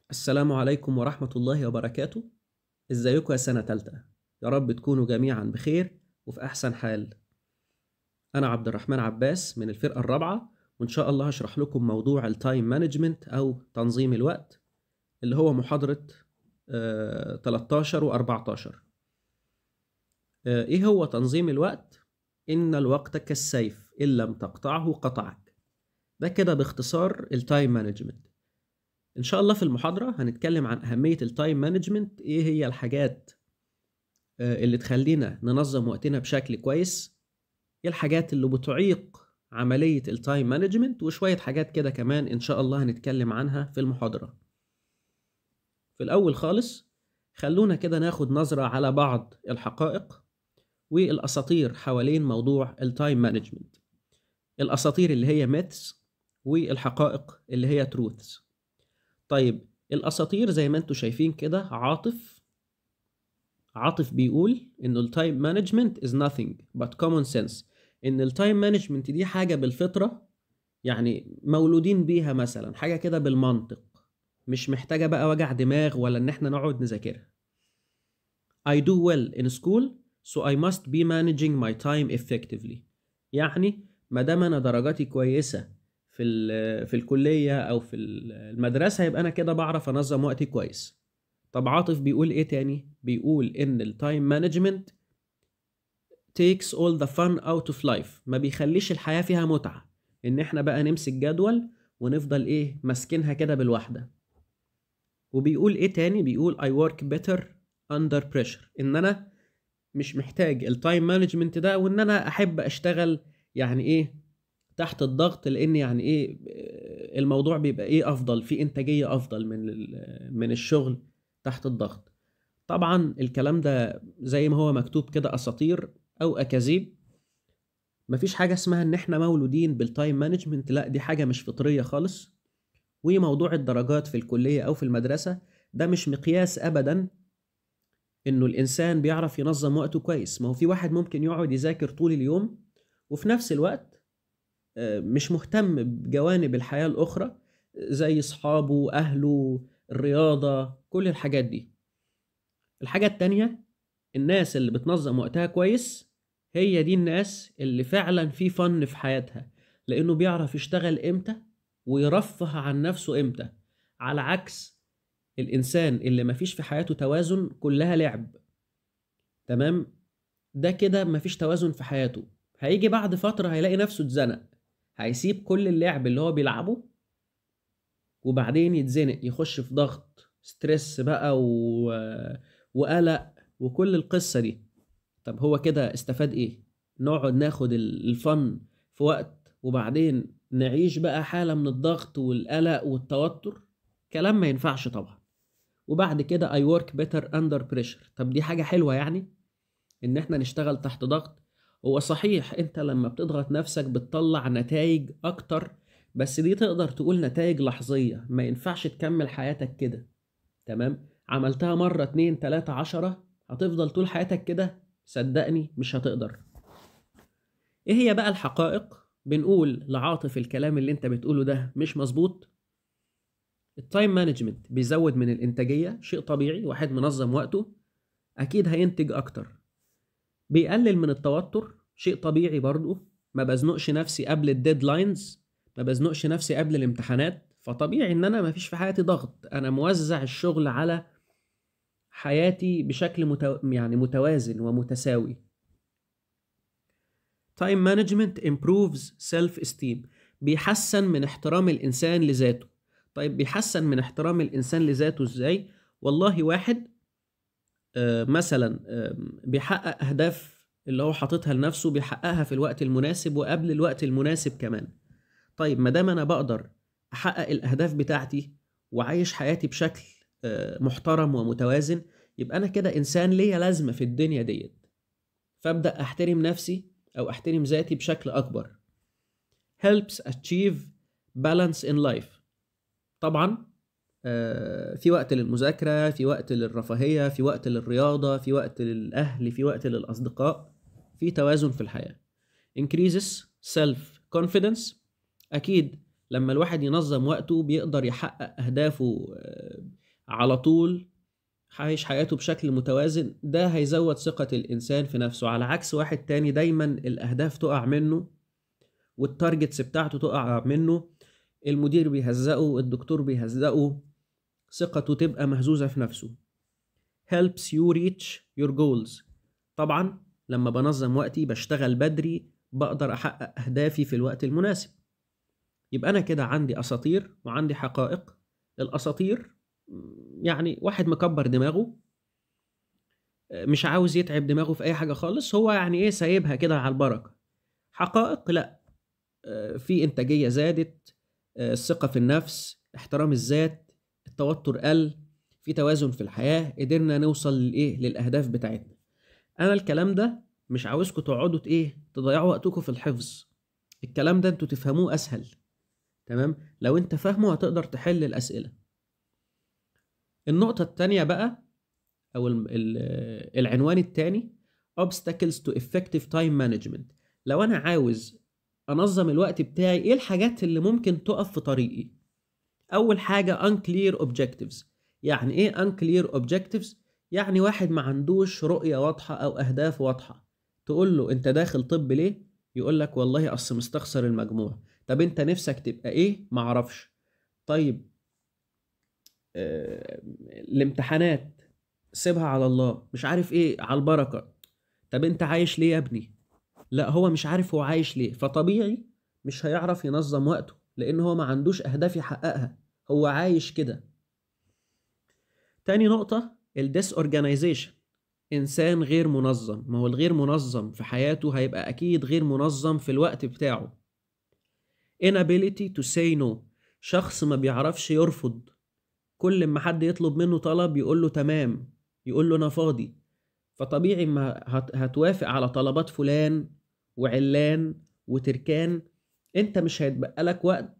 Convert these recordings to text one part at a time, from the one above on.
السلام عليكم ورحمة الله وبركاته ازيكم يا سنة تالتة يا رب تكونوا جميعا بخير وفي أحسن حال أنا عبد الرحمن عباس من الفرقة الرابعة وإن شاء الله هشرح لكم موضوع التايم مانجمنت أو تنظيم الوقت اللي هو محاضرة آه 13 و 14 آه إيه هو تنظيم الوقت؟ إن الوقت كالسيف إن لم تقطعه قطعك ده كده باختصار التايم مانجمنت ان شاء الله في المحاضره هنتكلم عن اهميه التايم مانجمنت ايه هي الحاجات آه، اللي تخلينا ننظم وقتنا بشكل كويس ايه الحاجات اللي بتعيق عمليه التايم مانجمنت وشويه حاجات كده كمان ان شاء الله هنتكلم عنها في المحاضره في الاول خالص خلونا كده ناخد نظره على بعض الحقائق والاساطير حوالين موضوع التايم مانجمنت الاساطير اللي هي ميثس والحقائق اللي هي تروثس طيب الاساطير زي ما انتم شايفين كده عاطف عاطف بيقول انه التايم مانجمنت از nothing but common sense ان التايم مانجمنت دي حاجه بالفطره يعني مولودين بيها مثلا حاجه كده بالمنطق مش محتاجه بقى وجع دماغ ولا ان احنا نقعد نذاكرها I do well in school so I must be managing my time effectively يعني ما دام انا درجاتي كويسه في ال- في الكليه او في المدرسه يبقى انا كده بعرف انظم وقتي كويس طب عاطف بيقول ايه تاني بيقول ان التايم مانجمنت takes all the fun out of life ما بيخليش الحياه فيها متعه ان احنا بقى نمسك جدول ونفضل ايه ماسكينها كده بالواحده وبيقول ايه تاني بيقول I work better under pressure ان انا مش محتاج التايم مانجمنت ده وان انا احب اشتغل يعني ايه تحت الضغط لان يعني ايه الموضوع بيبقى ايه افضل في انتاجيه افضل من ال- من الشغل تحت الضغط طبعا الكلام ده زي ما هو مكتوب كده اساطير او اكاذيب مفيش حاجه اسمها ان احنا مولودين بالتايم مانجمنت لا دي حاجه مش فطريه خالص وموضوع الدرجات في الكليه او في المدرسه ده مش مقياس ابدا انه الانسان بيعرف ينظم وقته كويس ما هو في واحد ممكن يقعد يذاكر طول اليوم وفي نفس الوقت آه، مش مهتم بجوانب الحياة الأخرى زي أصحابه أهله الرياضة كل الحاجات دي الحاجة التانية الناس اللي بتنظم وقتها كويس هي دي الناس اللي فعلا في فن في حياتها لأنه بيعرف يشتغل إمتى ويرفه عن نفسه إمتى على عكس الإنسان اللي مفيش في حياته توازن كلها لعب تمام ده كده مفيش توازن في حياته هيجي بعد فترة هيلاقي نفسه اتزنق هيسيب كل اللعب اللي هو بيلعبه وبعدين يتزنق يخش في ضغط ستريس بقى و... وقلق وكل القصة دي طب هو كده استفاد ايه نقعد ناخد ال- الفن في وقت وبعدين نعيش بقى حالة من الضغط والقلق والتوتر كلام ما ينفعش طبعا وبعد كده I work better under pressure طب دي حاجة حلوة يعني ان احنا نشتغل تحت ضغط هو صحيح انت لما بتضغط نفسك بتطلع نتائج اكتر بس دي تقدر تقول نتائج لحظية ما ينفعش تكمل حياتك كده تمام عملتها مرة اتنين تلاتة عشرة هتفضل طول حياتك كده صدقني مش هتقدر ايه هي بقى الحقائق بنقول لعاطف الكلام اللي انت بتقوله ده مش مظبوط التايم مانجمنت بيزود من الانتاجية شيء طبيعي واحد منظم وقته اكيد هينتج اكتر بيقلل من التوتر شيء طبيعي برضو ما بزنقش نفسي قبل الديدلاينز ما بزنقش نفسي قبل الامتحانات فطبيعي ان انا مفيش في حياتي ضغط انا موزع الشغل على حياتي بشكل متو... يعني متوازن ومتساوي تايم مانجمنت improves self esteem بيحسن من احترام الانسان لذاته طيب بيحسن من احترام الانسان لذاته ازاي والله واحد آه، مثلا آه، بيحقق اهداف اللي هو حاططها لنفسه بيحققها في الوقت المناسب وقبل الوقت المناسب كمان طيب ما دام انا بقدر احقق الاهداف بتاعتي وعايش حياتي بشكل آه، محترم ومتوازن يبقى انا كده انسان ليا لازمه في الدنيا ديت فابدا احترم نفسي او احترم ذاتي بشكل اكبر helps achieve balance in life طبعا آه، في وقت للمذاكرة في وقت للرفاهية في وقت للرياضة في وقت للأهل في وقت للأصدقاء في توازن في الحياة increases self confidence أكيد لما الواحد ينظم وقته بيقدر يحقق أهدافه آه، على طول عايش حياته بشكل متوازن ده هيزود ثقة الإنسان في نفسه على عكس واحد تاني دايما الأهداف تقع منه والتارجتس بتاعته تقع منه المدير بيهزقه الدكتور بيهزقه ثقته تبقى مهزوزة في نفسه helps you reach your goals طبعا لما بنظم وقتي بشتغل بدري بقدر أحقق أهدافي في الوقت المناسب يبقى أنا كده عندي أساطير وعندي حقائق الأساطير يعني واحد مكبر دماغه مش عاوز يتعب دماغه في أي حاجة خالص هو يعني إيه سايبها كده على البركة حقائق لأ في إنتاجية زادت الثقة في النفس احترام الذات التوتر قل في توازن في الحياة قدرنا نوصل لإيه للأهداف بتاعتنا أنا الكلام ده مش عاوزكم تقعدوا ايه تضيعوا وقتكم في الحفظ الكلام ده انتوا تفهموه اسهل تمام لو انت فاهمه هتقدر تحل الاسئله النقطه التانية بقى او العنوان التاني obstacles to effective time management لو انا عاوز انظم الوقت بتاعي ايه الحاجات اللي ممكن تقف في طريقي اول حاجه unclear objectives يعني ايه unclear objectives يعني واحد ما عندوش رؤيه واضحه او اهداف واضحه تقول له انت داخل طب ليه يقول لك والله اصل مستخسر المجموع طب انت نفسك تبقى ايه معرفش طيب آه الامتحانات سيبها على الله مش عارف ايه على البركه طب انت عايش ليه يا ابني لا هو مش عارف هو عايش ليه فطبيعي مش هيعرف ينظم وقته لان هو ما عندوش اهداف يحققها هو عايش كده تاني نقطة الديس اورجانيزيشن انسان غير منظم ما هو الغير منظم في حياته هيبقى اكيد غير منظم في الوقت بتاعه inability to say no شخص ما بيعرفش يرفض كل ما حد يطلب منه طلب يقول له تمام يقول له انا فاضي فطبيعي ما هتوافق على طلبات فلان وعلان وتركان انت مش هيتبقى لك وقت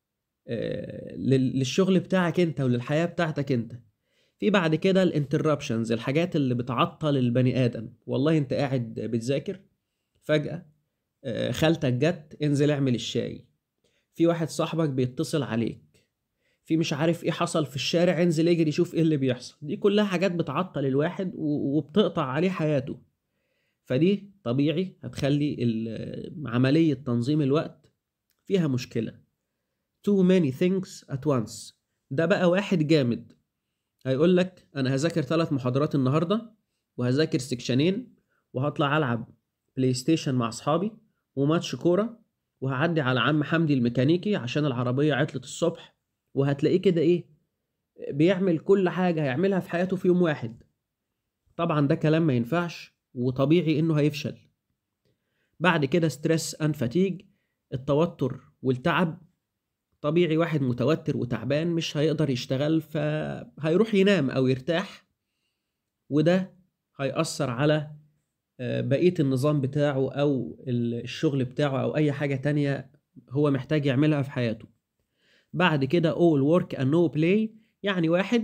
للشغل بتاعك انت وللحياة بتاعتك انت في بعد كده الانتربشنز الحاجات اللي بتعطل البني ادم والله انت قاعد بتذاكر فجأة خالتك جت انزل اعمل الشاي في واحد صاحبك بيتصل عليك في مش عارف ايه حصل في الشارع انزل اجري شوف ايه اللي بيحصل دي كلها حاجات بتعطل الواحد وبتقطع عليه حياته فدي طبيعي هتخلي عملية تنظيم الوقت فيها مشكلة too many things at once ده بقى واحد جامد هيقول لك انا هذاكر ثلاث محاضرات النهارده وهذاكر سكشنين وهطلع العب بلاي ستيشن مع اصحابي وماتش كوره وهعدي على عم حمدي الميكانيكي عشان العربيه عطلت الصبح وهتلاقيه كده ايه بيعمل كل حاجه هيعملها في حياته في يوم واحد طبعا ده كلام ما ينفعش وطبيعي انه هيفشل بعد كده ستريس ان فاتيج التوتر والتعب طبيعي واحد متوتر وتعبان مش هيقدر يشتغل فهيروح ينام او يرتاح وده هيأثر على بقية النظام بتاعه او الشغل بتاعه او اي حاجة تانية هو محتاج يعملها في حياته بعد كده all work and no play يعني واحد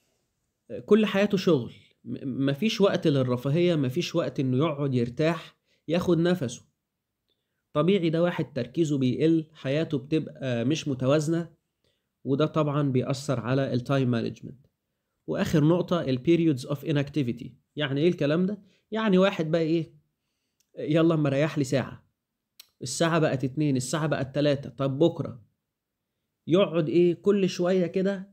كل حياته شغل مفيش وقت للرفاهية مفيش وقت انه يقعد يرتاح ياخد نفسه طبيعي ده واحد تركيزه بيقل حياته بتبقى مش متوازنة وده طبعا بيأثر على التايم مانجمنت واخر نقطة البيريودز اوف inactivity يعني ايه الكلام ده يعني واحد بقى ايه يلا مريح لي ساعة الساعة بقت اتنين الساعة بقت تلاتة طب بكرة يقعد ايه كل شوية كده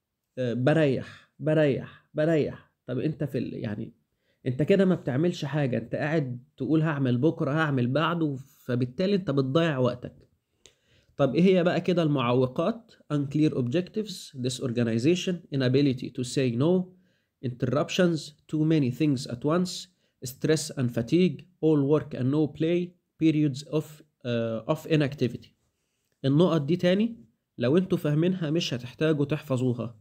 بريح بريح بريح طب انت في ال... يعني انت كده ما بتعملش حاجة انت قاعد تقول هعمل بكرة هعمل بعده فبالتالي انت بتضيع وقتك طب ايه هي بقى كده المعوقات unclear objectives disorganization inability to say no interruptions too many things at once stress and fatigue all work and no play periods of uh, of inactivity النقط دي تاني لو انتوا فاهمينها مش هتحتاجوا تحفظوها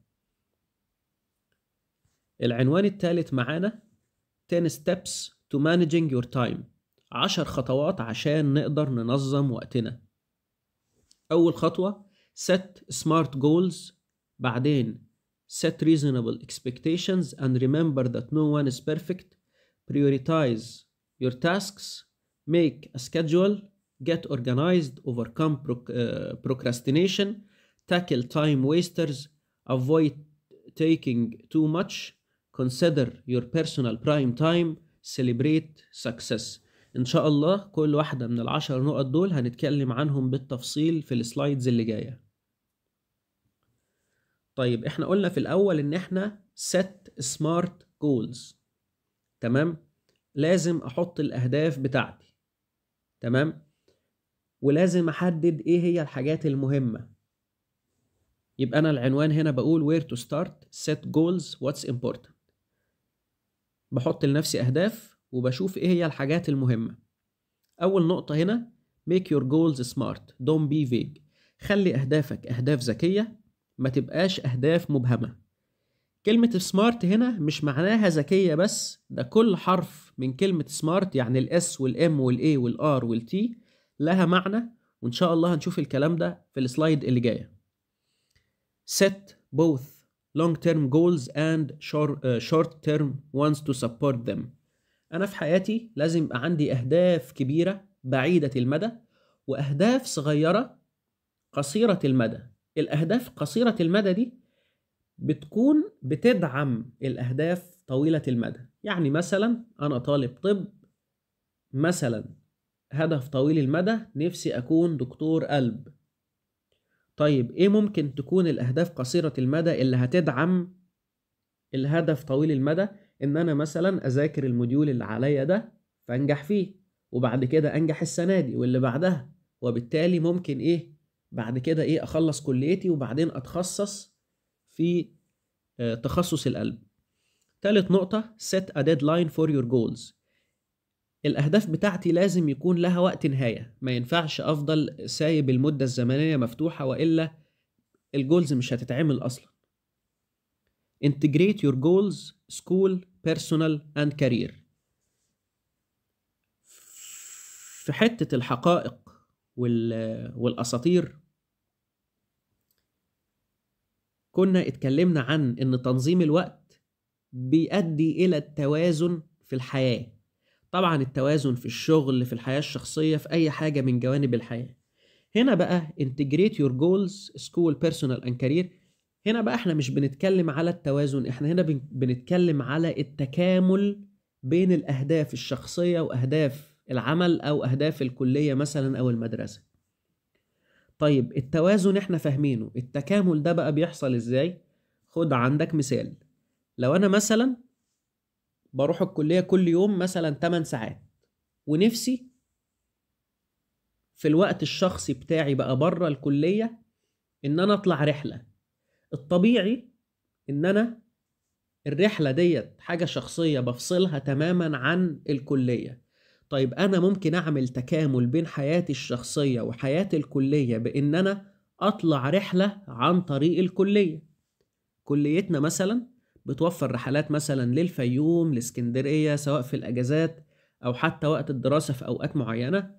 العنوان الثالث معانا 10 steps to managing your time عشر خطوات عشان نقدر ننظم وقتنا أول خطوة set smart goals بعدين set reasonable expectations and remember that no one is perfect prioritize your tasks make a schedule get organized overcome proc- uh, procrastination tackle time wasters avoid taking too much consider your personal prime time celebrate success ان شاء الله كل واحدة من العشر نقط دول هنتكلم عنهم بالتفصيل في السلايدز اللي جاية طيب احنا قلنا في الاول ان احنا set smart goals تمام لازم احط الاهداف بتاعتي تمام ولازم احدد ايه هي الحاجات المهمة يبقى انا العنوان هنا بقول where to start set goals what's important بحط لنفسي اهداف وبشوف ايه هي الحاجات المهمة اول نقطة هنا make your goals smart don't be vague خلي اهدافك اهداف ذكية ما تبقاش اهداف مبهمة كلمة سمارت هنا مش معناها ذكية بس ده كل حرف من كلمة سمارت يعني الاس والام والاي والار والتي لها معنى وان شاء الله هنشوف الكلام ده في السلايد اللي جايه set both long term goals and short, uh, short term ones to support them انا في حياتي لازم يبقى عندي اهداف كبيره بعيده المدى واهداف صغيره قصيره المدى الاهداف قصيره المدى دي بتكون بتدعم الاهداف طويله المدى يعني مثلا انا طالب طب مثلا هدف طويل المدى نفسي أكون دكتور قلب طيب إيه ممكن تكون الأهداف قصيرة المدى اللي هتدعم الهدف طويل المدى إن أنا مثلا أذاكر الموديول اللي عليا ده فأنجح فيه وبعد كده أنجح السنة دي واللي بعدها وبالتالي ممكن إيه بعد كده إيه أخلص كليتي وبعدين أتخصص في تخصص القلب تالت نقطة set a deadline for your goals الأهداف بتاعتي لازم يكون لها وقت نهاية ما ينفعش أفضل سايب المدة الزمنية مفتوحة وإلا الجولز مش هتتعمل أصلا integrate your goals school personal and career في حتة الحقائق وال... والأساطير كنا اتكلمنا عن إن تنظيم الوقت بيؤدي إلى التوازن في الحياة طبعا التوازن في الشغل في الحياة الشخصية في أي حاجة من جوانب الحياة هنا بقى integrate your goals school personal and career هنا بقى احنا مش بنتكلم على التوازن احنا هنا بنتكلم على التكامل بين الأهداف الشخصية وأهداف العمل أو أهداف الكلية مثلا أو المدرسة طيب التوازن احنا فاهمينه التكامل ده بقى بيحصل ازاي خد عندك مثال لو انا مثلا بروح الكلية كل يوم مثلا 8 ساعات ونفسي في الوقت الشخصي بتاعي بقى بره الكلية إن أنا أطلع رحلة الطبيعي إن أنا الرحلة ديت حاجة شخصية بفصلها تماما عن الكلية طيب أنا ممكن أعمل تكامل بين حياتي الشخصية وحياتي الكلية بإن أنا أطلع رحلة عن طريق الكلية كليتنا مثلا بتوفر رحلات مثلا للفيوم لاسكندرية سواء في الأجازات أو حتى وقت الدراسة في أوقات معينة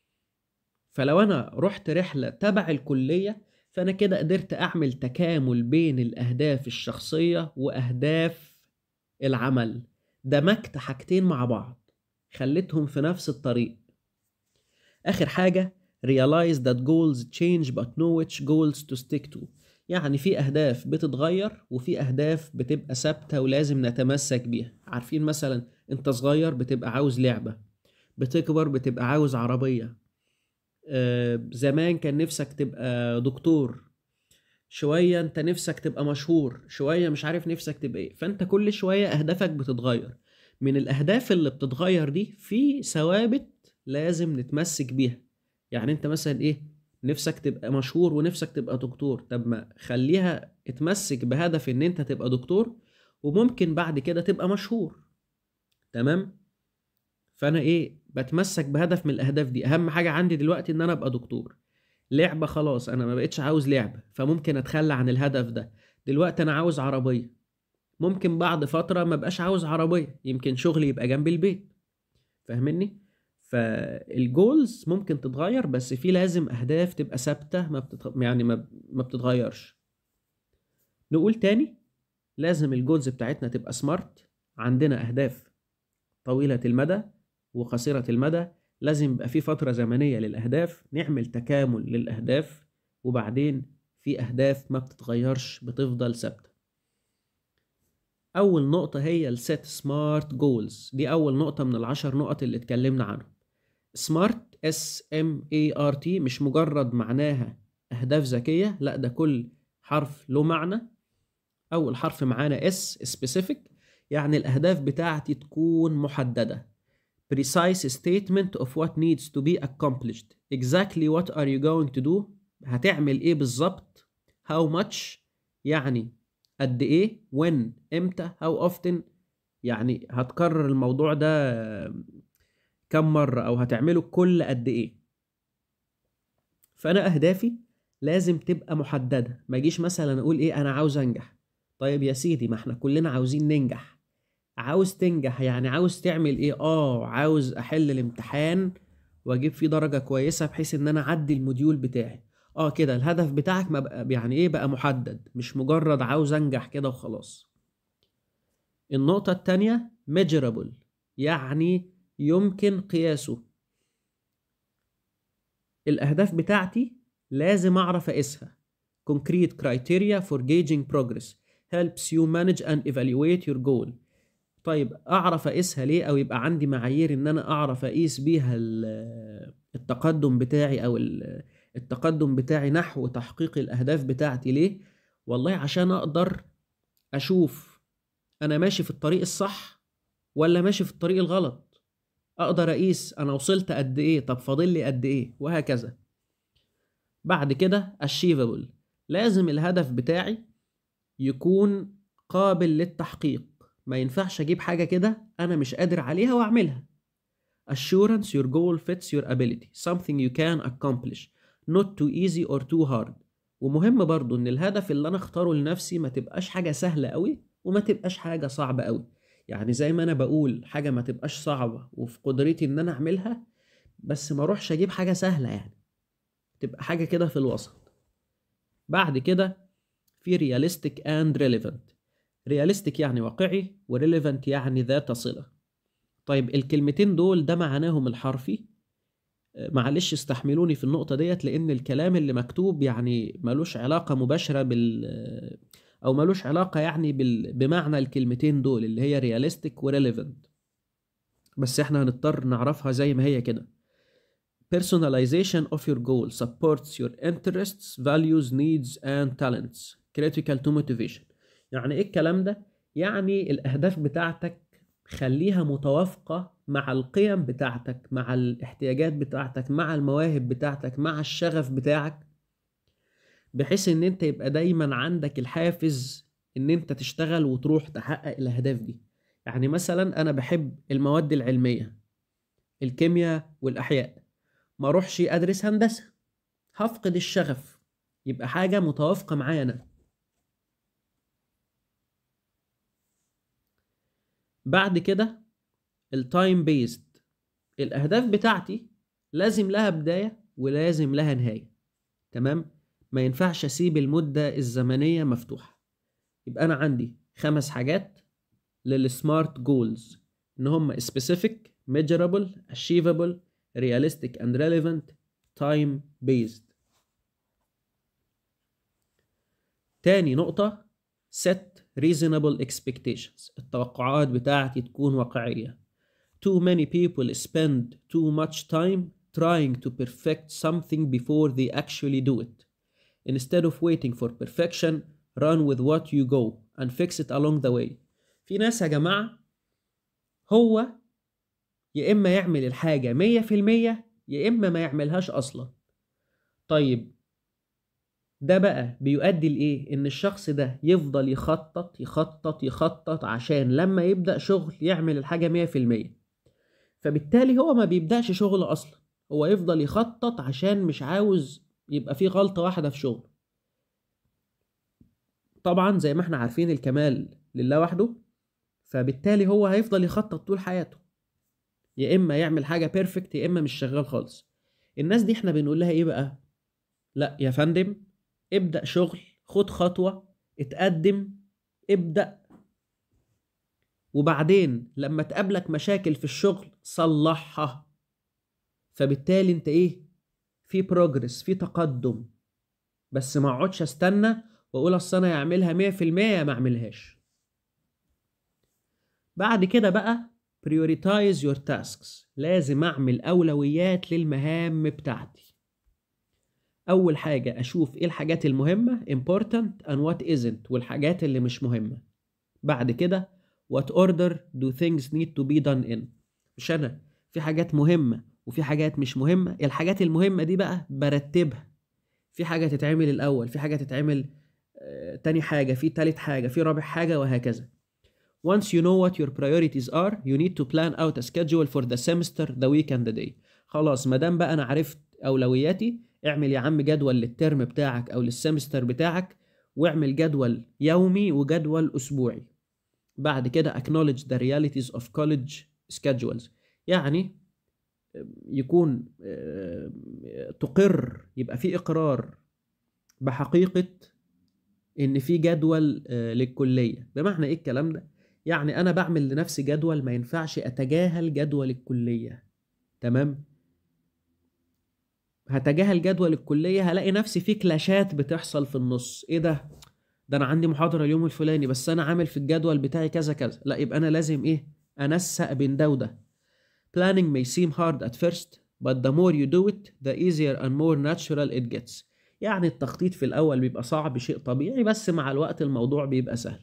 فلو أنا رحت رحلة تبع الكلية فأنا كده قدرت أعمل تكامل بين الأهداف الشخصية وأهداف العمل دمجت حاجتين مع بعض خليتهم في نفس الطريق آخر حاجة realize that goals change but know which goals to stick to يعني في أهداف بتتغير وفي أهداف بتبقى ثابتة ولازم نتمسك بيها عارفين مثلا أنت صغير بتبقى عاوز لعبة بتكبر بتبقى عاوز عربية آه زمان كان نفسك تبقى دكتور شوية أنت نفسك تبقى مشهور شوية مش عارف نفسك تبقى إيه فأنت كل شوية أهدافك بتتغير من الأهداف اللي بتتغير دي في ثوابت لازم نتمسك بيها يعني أنت مثلا إيه نفسك تبقى مشهور ونفسك تبقى دكتور طب ما خليها اتمسك بهدف ان انت تبقى دكتور وممكن بعد كده تبقى مشهور تمام فانا ايه بتمسك بهدف من الاهداف دي اهم حاجه عندي دلوقتي ان انا ابقى دكتور لعبه خلاص انا ما بقتش عاوز لعبه فممكن اتخلى عن الهدف ده دلوقتي انا عاوز عربيه ممكن بعد فتره ما بقاش عاوز عربيه يمكن شغلي يبقى جنب البيت فاهمني فالجولز ممكن تتغير بس في لازم اهداف تبقى ثابته ما بتتغ... يعني ما... ما بتتغيرش نقول تاني لازم الجولز بتاعتنا تبقى سمارت عندنا اهداف طويله المدى وقصيره المدى لازم يبقى في فتره زمنيه للاهداف نعمل تكامل للاهداف وبعدين في اهداف ما بتتغيرش بتفضل ثابته اول نقطة هي السيت سمارت جولز دي اول نقطة من العشر نقط اللي اتكلمنا عنهم سمارت اس ام اي ار تي مش مجرد معناها اهداف ذكية لا ده كل حرف له معنى اول حرف معانا اس specific يعني الاهداف بتاعتي تكون محددة precise statement of what needs to be accomplished exactly what are you going to do هتعمل ايه بالظبط how much يعني قد ايه when امتى how often يعني هتكرر الموضوع ده كم مرة او هتعمله كل قد ايه فانا اهدافي لازم تبقى محددة ما اجيش مثلا اقول ايه انا عاوز انجح طيب يا سيدي ما احنا كلنا عاوزين ننجح عاوز تنجح يعني عاوز تعمل ايه اه عاوز احل الامتحان واجيب فيه درجة كويسة بحيث ان انا اعدي الموديول بتاعي اه كده الهدف بتاعك ما بقى يعني ايه بقى محدد مش مجرد عاوز انجح كده وخلاص النقطة التانية measurable يعني يمكن قياسه الأهداف بتاعتي لازم أعرف أقيسها concrete criteria for gauging progress helps you manage and evaluate your goal طيب أعرف أقيسها ليه أو يبقى عندي معايير إن أنا أعرف أقيس بيها التقدم بتاعي أو التقدم بتاعي نحو تحقيق الأهداف بتاعتي ليه؟ والله عشان أقدر أشوف أنا ماشي في الطريق الصح ولا ماشي في الطريق الغلط أقدر أقيس أنا وصلت قد إيه طب فاضل لي قد إيه وهكذا بعد كده achievable لازم الهدف بتاعي يكون قابل للتحقيق ما ينفعش أجيب حاجة كده أنا مش قادر عليها وأعملها assurance your goal fits your ability something you can accomplish not too easy or too hard ومهم برضو ان الهدف اللي انا اختاره لنفسي ما تبقاش حاجة سهلة قوي وما تبقاش حاجة صعبة قوي يعني زي ما انا بقول حاجة ما تبقاش صعبة وفي قدرتي ان انا اعملها بس ما اروحش اجيب حاجة سهلة يعني تبقى حاجة كده في الوسط بعد كده في realistic and relevant realistic يعني واقعي و relevant يعني ذات صلة طيب الكلمتين دول ده معناهم الحرفي معلش استحملوني في النقطة ديت لأن الكلام اللي مكتوب يعني ملوش علاقة مباشرة بال أو ملوش علاقة يعني بال... بمعنى الكلمتين دول اللي هي realistic و relevant بس احنا هنضطر نعرفها زي ما هي كده personalization of your goal supports your interests values needs and talents critical to motivation يعني ايه الكلام ده يعني الاهداف بتاعتك خليها متوافقة مع القيم بتاعتك مع الاحتياجات بتاعتك مع المواهب بتاعتك مع الشغف بتاعك بحيث ان انت يبقى دايما عندك الحافز ان انت تشتغل وتروح تحقق الاهداف دي يعني مثلا انا بحب المواد العلمية الكيمياء والاحياء ما اروحش ادرس هندسة هفقد الشغف يبقى حاجة متوافقة معايا انا بعد كده التايم بيزد الاهداف بتاعتي لازم لها بداية ولازم لها نهاية تمام ما ينفعش اسيب المدة الزمنية مفتوحة يبقى انا عندي خمس حاجات للسمارت جولز ان هم specific measurable achievable realistic and relevant time based تاني نقطة set reasonable expectations التوقعات بتاعتي تكون واقعية too many people spend too much time trying to perfect something before they actually do it instead of waiting for perfection run with what you go and fix it along the way في ناس يا جماعة هو يا إما يعمل الحاجة مية في المية يا إما ما يعملهاش أصلا طيب ده بقى بيؤدي لإيه؟ إن الشخص ده يفضل يخطط يخطط يخطط عشان لما يبدأ شغل يعمل الحاجة مية في المية فبالتالي هو ما بيبدأش شغل أصلا هو يفضل يخطط عشان مش عاوز يبقى فيه غلطة واحدة في شغل طبعا زي ما احنا عارفين الكمال لله وحده فبالتالي هو هيفضل يخطط طول حياته يا اما يعمل حاجه بيرفكت يا اما مش شغال خالص الناس دي احنا بنقول لها ايه بقى لا يا فندم ابدا شغل خد خطوه اتقدم ابدا وبعدين لما تقابلك مشاكل في الشغل صلحها فبالتالي انت ايه في بروجرس في تقدم بس ما اقعدش استنى واقول اصل انا يعملها 100% يا ما اعملهاش بعد كده بقى prioritize your tasks لازم اعمل اولويات للمهام بتاعتي اول حاجه اشوف ايه الحاجات المهمه important and what isn't والحاجات اللي مش مهمه بعد كده what order do things need to be done in مش انا في حاجات مهمه وفي حاجات مش مهمه الحاجات المهمه دي بقى برتبها في حاجه تتعمل الاول في حاجه تتعمل آه، تاني حاجه في تالت حاجه في رابع حاجه وهكذا Once you know what your priorities are, you need to plan out a schedule for the semester, the week and the day. خلاص ما دام بقى انا عرفت اولوياتي اعمل يا عم جدول للترم بتاعك او للسمستر بتاعك واعمل جدول يومي وجدول اسبوعي. بعد كده acknowledge the realities of college schedules. يعني يكون آه، تقر يبقى في اقرار بحقيقة ان في جدول آه، للكلية بمعنى ايه الكلام ده يعني انا بعمل لنفسي جدول ما ينفعش اتجاهل جدول الكلية تمام هتجاهل جدول الكلية هلاقي نفسي في كلاشات بتحصل في النص ايه ده ده انا عندي محاضرة اليوم الفلاني بس انا عامل في الجدول بتاعي كذا كذا لا يبقى انا لازم ايه انسق بين ده وده planning may seem hard at first but the more you do it the easier and more natural it gets يعني التخطيط في الاول بيبقى صعب شيء طبيعي بس مع الوقت الموضوع بيبقى سهل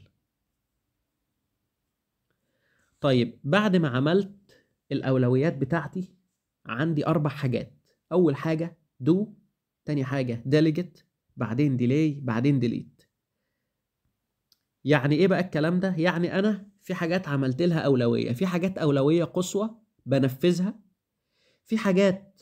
طيب بعد ما عملت الأولويات بتاعتي عندي أربع حاجات أول حاجة do تاني حاجة delegate بعدين delay بعدين delete يعني إيه بقى الكلام ده؟ يعني أنا في حاجات عملت لها أولوية في حاجات أولوية قصوى بنفذها في حاجات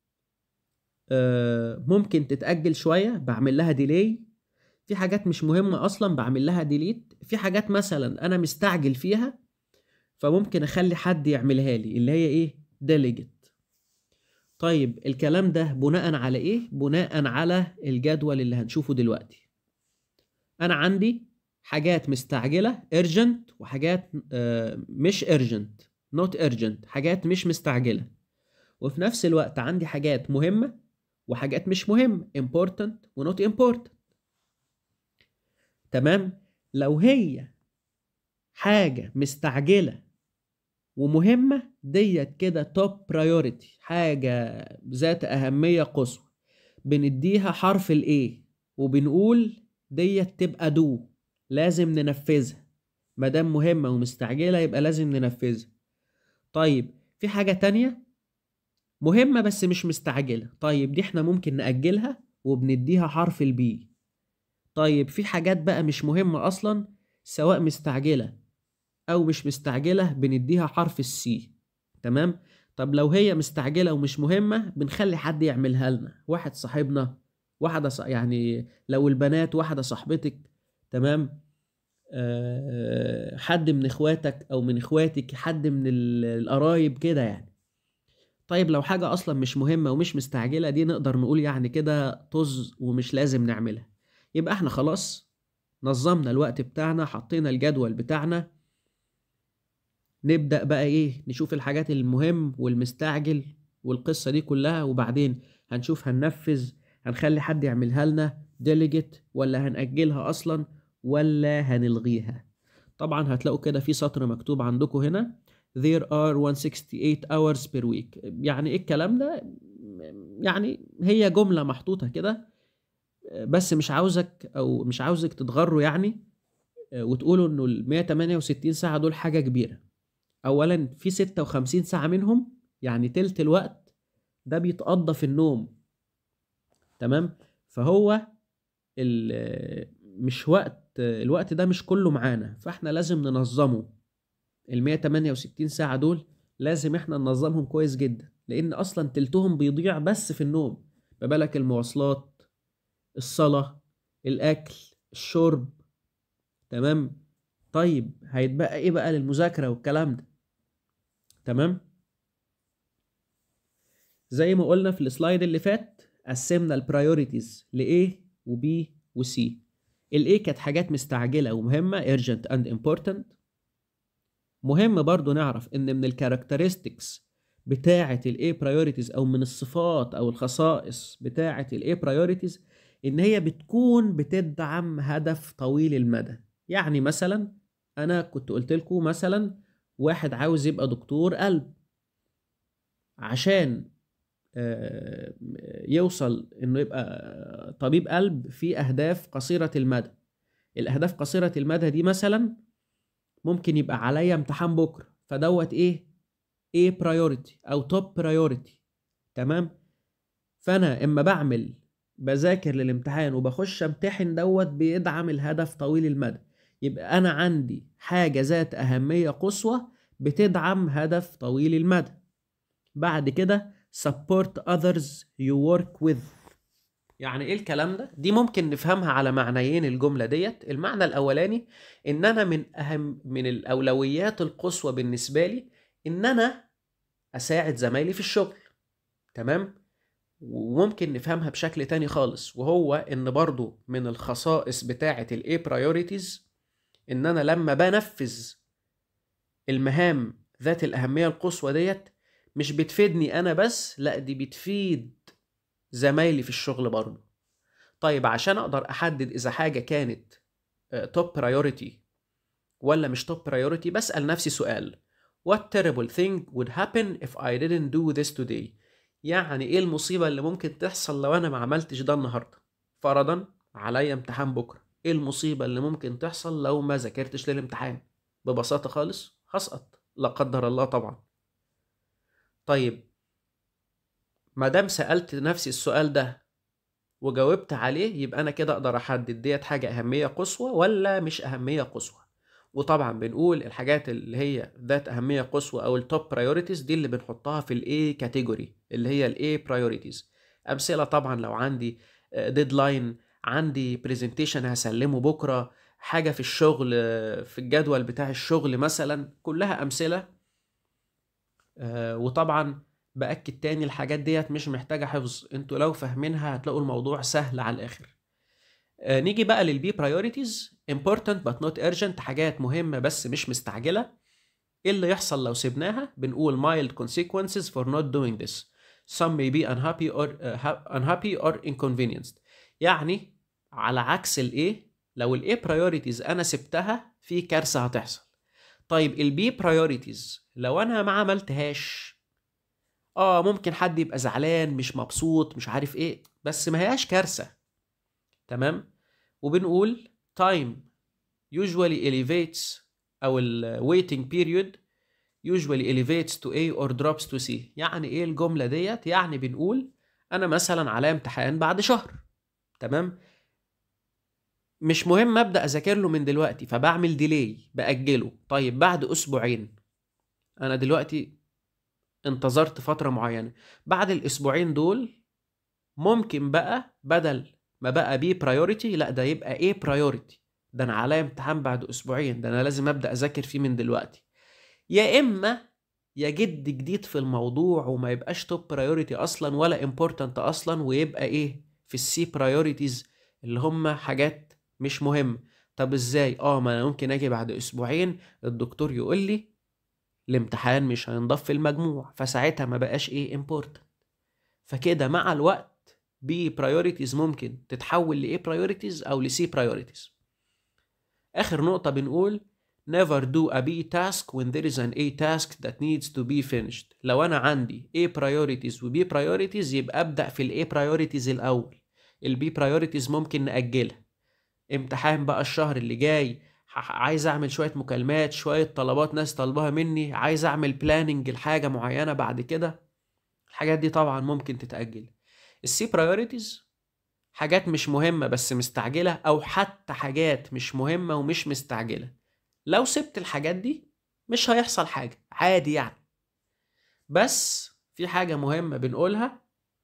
آه، ممكن تتأجل شوية بعمل لها ديلي في حاجات مش مهمة أصلا بعمل لها ديليت في حاجات مثلا أنا مستعجل فيها فممكن اخلي حد يعملها لي اللي هي ايه ديليجيت طيب الكلام ده بناء على ايه بناء على الجدول اللي هنشوفه دلوقتي انا عندي حاجات مستعجله urgent وحاجات آه، مش urgent not urgent حاجات مش مستعجله وفي نفس الوقت عندي حاجات مهمه وحاجات مش مهمه important و not important تمام لو هي حاجه مستعجله ومهمة ديت كده توب برايورتي حاجة ذات أهمية قصوى بنديها حرف الإيه وبنقول ديت تبقى دو لازم ننفذها مادام مهمة ومستعجلة يبقى لازم ننفذها طيب في حاجة تانية مهمة بس مش مستعجلة طيب دي احنا ممكن نأجلها وبنديها حرف البي طيب في حاجات بقى مش مهمة أصلا سواء مستعجلة او مش مستعجله بنديها حرف السي تمام طب لو هي مستعجله ومش مهمه بنخلي حد يعملها لنا واحد صاحبنا واحده ص... يعني لو البنات واحده صاحبتك تمام أه حد من اخواتك او من اخواتك حد من القرايب كده يعني طيب لو حاجة أصلا مش مهمة ومش مستعجلة دي نقدر نقول يعني كده طز ومش لازم نعملها يبقى احنا خلاص نظمنا الوقت بتاعنا حطينا الجدول بتاعنا نبدأ بقى إيه نشوف الحاجات المهم والمستعجل والقصة دي كلها وبعدين هنشوف هننفذ هنخلي حد يعملها لنا ديليجيت ولا هنأجلها أصلا ولا هنلغيها طبعا هتلاقوا كده في سطر مكتوب عندكم هنا there are 168 hours per week يعني ايه الكلام ده يعني هي جملة محطوطة كده بس مش عاوزك او مش عاوزك تتغروا يعني وتقولوا انه ال 168 ساعة دول حاجة كبيرة اولا في 56 ساعة منهم يعني تلت الوقت ده بيتقضى في النوم تمام فهو مش وقت الوقت ده مش كله معانا فاحنا لازم ننظمه ال 168 ساعة دول لازم احنا ننظمهم كويس جدا لان اصلا تلتهم بيضيع بس في النوم ما بالك المواصلات الصلاة الاكل الشرب تمام طيب هيتبقى ايه بقى للمذاكرة والكلام ده تمام زي ما قلنا في السلايد اللي فات قسمنا البرايوريتيز ل A و B و C ال A كانت حاجات مستعجلة ومهمة urgent and important مهم برضو نعرف ان من الكاركترستكس بتاعة ال A priorities او من الصفات او الخصائص بتاعة ال A priorities ان هي بتكون بتدعم هدف طويل المدى يعني مثلا انا كنت قلت لكم مثلا واحد عاوز يبقى دكتور قلب عشان آه، يوصل انه يبقى طبيب قلب في اهداف قصيره المدى الاهداف قصيره المدى دي مثلا ممكن يبقى عليا امتحان بكره فدوت ايه ايه برايورتي او توب برايورتي تمام فانا اما بعمل بذاكر للامتحان وبخش امتحن دوت بيدعم الهدف طويل المدى يبقى انا عندي حاجه ذات اهميه قصوى بتدعم هدف طويل المدى بعد كده support others you work with يعني ايه الكلام ده دي ممكن نفهمها على معنيين الجمله ديت المعنى الاولاني ان انا من اهم من الاولويات القصوى بالنسبه لي ان انا اساعد زمايلي في الشغل تمام وممكن نفهمها بشكل تاني خالص وهو ان برضو من الخصائص بتاعه الاي برايورتيز ان انا لما بنفذ المهام ذات الاهميه القصوى ديت مش بتفيدني انا بس لا دي بتفيد زمايلي في الشغل برضه طيب عشان اقدر احدد اذا حاجه كانت توب برايورتي ولا مش توب برايورتي بسال نفسي سؤال what terrible thing would happen if I didn't do this today يعني ايه المصيبه اللي ممكن تحصل لو انا ما عملتش ده النهارده فرضا عليا امتحان بكره ايه المصيبه اللي ممكن تحصل لو ما ذاكرتش للامتحان ببساطه خالص هسقط لا قدر الله طبعا طيب ما دام سالت نفسي السؤال ده وجاوبت عليه يبقى انا كده اقدر احدد ديت حاجه اهميه قصوى ولا مش اهميه قصوى وطبعا بنقول الحاجات اللي هي ذات اهميه قصوى او التوب برايورتيز دي اللي بنحطها في الاي كاتيجوري اللي هي الاي برايورتيز امثله طبعا لو عندي ديدلاين عندي برزنتيشن هسلمه بكره حاجه في الشغل في الجدول بتاع الشغل مثلا كلها امثله وطبعا باكد تاني الحاجات ديت مش محتاجه حفظ انتوا لو فاهمينها هتلاقوا الموضوع سهل على الاخر نيجي بقى للبي برايورتيز important but not urgent حاجات مهمه بس مش مستعجله ايه اللي يحصل لو سيبناها بنقول mild consequences for not doing this some may be unhappy or uh, unhappy or inconvenienced يعني على عكس الايه لو الاي برايورتيز انا سبتها في كارثه هتحصل طيب البي برايورتيز لو انا ما عملتهاش اه ممكن حد يبقى زعلان مش مبسوط مش عارف ايه بس ما هياش كارثه تمام وبنقول time usually elevates او ال waiting period usually elevates to A or drops to C يعني ايه الجمله ديت يعني بنقول انا مثلا على امتحان بعد شهر تمام مش مهم ابدا اذاكر له من دلوقتي فبعمل ديلي باجله طيب بعد اسبوعين انا دلوقتي انتظرت فتره معينه بعد الاسبوعين دول ممكن بقى بدل ما بقى بي برايورتي لا ده يبقى ايه برايورتي ده انا عليا امتحان بعد اسبوعين ده انا لازم ابدا اذاكر فيه من دلوقتي يا اما يجد جديد في الموضوع وما يبقاش توب برايورتي اصلا ولا امبورتنت اصلا ويبقى ايه في السي برايورتيز اللي هم حاجات مش مهم طب ازاي اه ما انا ممكن اجي بعد اسبوعين الدكتور يقول لي الامتحان مش هينضاف في المجموع فساعتها ما بقاش ايه امبورتنت فكده مع الوقت بي برايورتيز ممكن تتحول لايه برايورتيز او لسي برايورتيز اخر نقطة بنقول never do a B task when there is an A task that needs to be finished لو انا عندي A priorities و B priorities يبقى ابدأ في ال A priorities الاول ال B priorities ممكن نأجلها امتحان بقى الشهر اللي جاي عايز اعمل شويه مكالمات شويه طلبات ناس طالباها مني عايز اعمل بلاننج لحاجه معينه بعد كده الحاجات دي طبعا ممكن تتاجل السي برايورتيز حاجات مش مهمه بس مستعجله او حتى حاجات مش مهمه ومش مستعجله لو سبت الحاجات دي مش هيحصل حاجه عادي يعني بس في حاجه مهمه بنقولها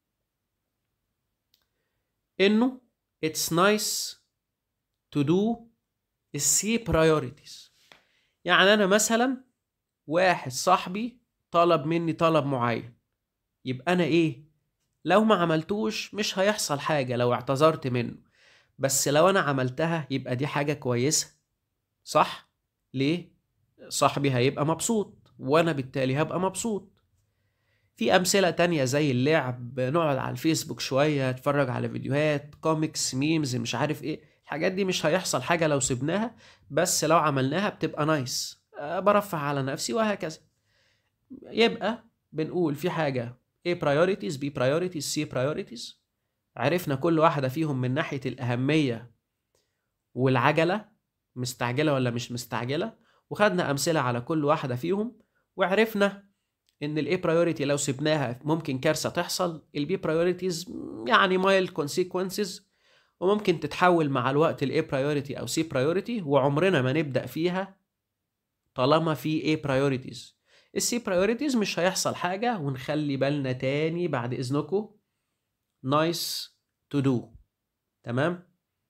انه it's nice to do السي برايورتيز يعني انا مثلا واحد صاحبي طلب مني طلب معين يبقى انا ايه لو ما عملتوش مش هيحصل حاجة لو اعتذرت منه بس لو انا عملتها يبقى دي حاجة كويسة صح ليه صاحبي هيبقى مبسوط وانا بالتالي هبقى مبسوط في امثله تانية زي اللعب نقعد على الفيسبوك شويه اتفرج على فيديوهات كوميكس ميمز مش عارف ايه الحاجات دي مش هيحصل حاجة لو سبناها بس لو عملناها بتبقى نايس آه، برفه على نفسي وهكذا يبقى بنقول في حاجة A priorities B priorities C priorities عرفنا كل واحدة فيهم من ناحية الأهمية والعجلة مستعجلة ولا مش مستعجلة وخدنا أمثلة على كل واحدة فيهم وعرفنا إن ال A priority لو سبناها ممكن كارثة تحصل ال B priorities يعني mild consequences وممكن تتحول مع الوقت ل A priority أو C priority وعمرنا ما نبدأ فيها طالما في A priorities السي برايورتيز مش هيحصل حاجة ونخلي بالنا تاني بعد إذنكم نايس تو دو تمام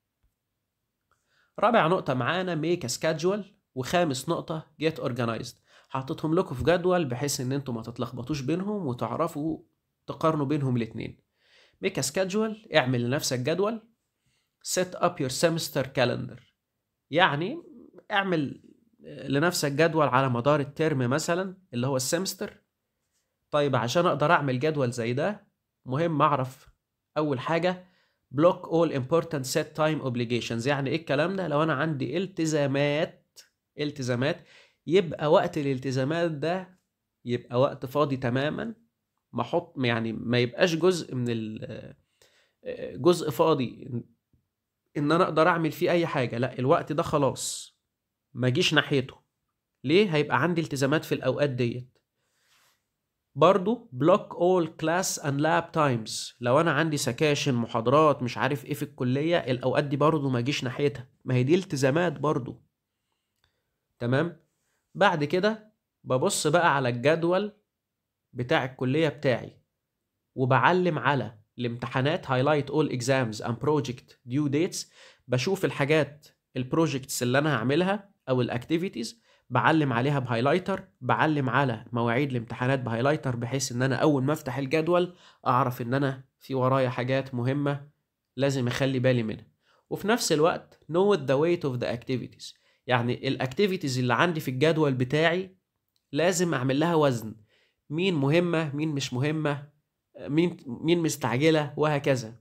رابع نقطة معانا ميك سكادجول وخامس نقطة جيت اورجانيزد حطيتهم لكم في جدول بحيث ان انتوا ما تتلخبطوش بينهم وتعرفوا تقارنوا بينهم الاتنين ميك سكادجول اعمل لنفسك جدول set up your semester calendar يعني اعمل لنفسك جدول على مدار الترم مثلا اللي هو السمستر طيب عشان اقدر اعمل جدول زي ده مهم اعرف اول حاجه بلوك اول important set time obligations يعني ايه الكلام ده لو انا عندي التزامات التزامات يبقى وقت الالتزامات ده يبقى وقت فاضي تماما ما احط يعني ما يبقاش جزء من ال جزء فاضي ان انا اقدر اعمل فيه اي حاجه لا الوقت ده خلاص ما اجيش ناحيته ليه هيبقى عندي التزامات في الاوقات ديت برضو بلوك اول كلاس اند لاب تايمز لو انا عندي سكاشن محاضرات مش عارف ايه في الكليه الاوقات دي برضو ما اجيش ناحيتها ما هي دي التزامات برضو تمام بعد كده ببص بقى على الجدول بتاع الكليه بتاعي وبعلم على الامتحانات هايلايت اول اكزامز اند بروجكت ديو ديتس بشوف الحاجات البروجكتس اللي انا هعملها او الاكتيفيتيز بعلم عليها بهايلايتر بعلم على مواعيد الامتحانات بهايلايتر بحيث ان انا اول ما افتح الجدول اعرف ان انا في ورايا حاجات مهمه لازم اخلي بالي منها وفي نفس الوقت know the weight of the activities يعني الاكتيفيتيز اللي عندي في الجدول بتاعي لازم اعمل لها وزن مين مهمه مين مش مهمه مين مين مستعجله وهكذا